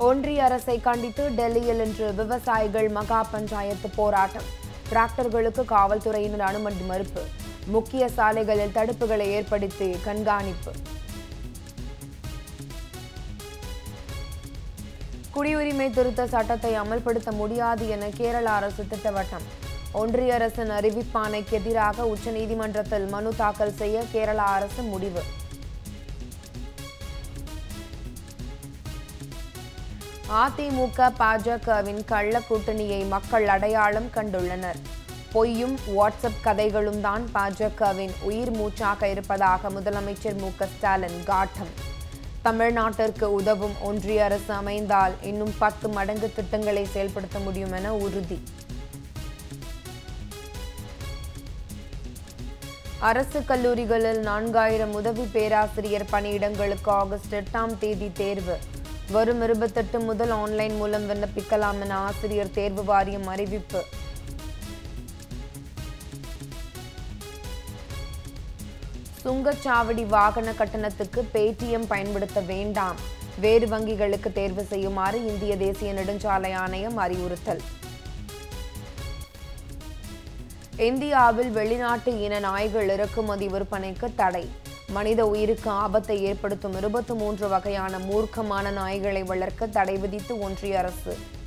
ஒன்றிய அரசை கண்டித்து டெல்லியில் இன்று விவசாயிகள் மகா பஞ்சாயத்து போராட்டம் டிராக்டர்களுக்கு காவல்துறையினர் அனுமதி மறுப்பு முக்கிய சாலைகளில் தடுப்புகளை ஏற்படுத்தி கண்காணிப்பு குடியுரிமை திருத்த சட்டத்தை அமல்படுத்த முடியாது என கேரள அரசு திட்டவட்டம் ஒன்றிய அரசின் அறிவிப்பாணைக்கு எதிராக உச்சநீதிமன்றத்தில் மனு தாக்கல் செய்ய கேரள அரசு முடிவு அதிமுக பாஜகவின் கள்ள கூட்டணியை மக்கள் அடையாளம் கண்டுள்ளனர் பொய்யும் வாட்ஸ்அப் கதைகளும் தான் பாஜகவின் உயிர் மூச்சாக இருப்பதாக முதலமைச்சர் மு க ஸ்டாலின் காட்டம் தமிழ்நாட்டிற்கு உதவும் ஒன்றிய அரசு அமைந்தால் இன்னும் பத்து மடங்கு திட்டங்களை செயல்படுத்த முடியும் என உறுதி அரசு கல்லூரிகளில் நான்காயிரம் உதவி பேராசிரியர் பணியிடங்களுக்கு ஆகஸ்ட் எட்டாம் தேதி தேர்வு வரும் இருபத்தெட்டு முதல் ஆன்லைன் மூலம் விண்ணப்பிக்கலாம் என ஆசிரியர் தேர்வு வாரியம் அறிவிப்பு சுங்கச்சாவடி வாகன கட்டணத்துக்கு பேடிஎம் பயன்படுத்த வேண்டாம் வேறு வங்கிகளுக்கு தேர்வு செய்யுமாறு இந்திய தேசிய நெடுஞ்சாலை ஆணையம் அறிவுறுத்தல் இந்தியாவில் வெளிநாட்டு இன நாய்கள் இறக்குமதி விற்பனைக்கு தடை மனித உயிருக்கு ஆபத்தை ஏற்படுத்தும் இருபத்தி மூன்று வகையான மூர்க்கமான நாய்களை வளர்க்க தடை விதித்து ஒன்றிய அரசு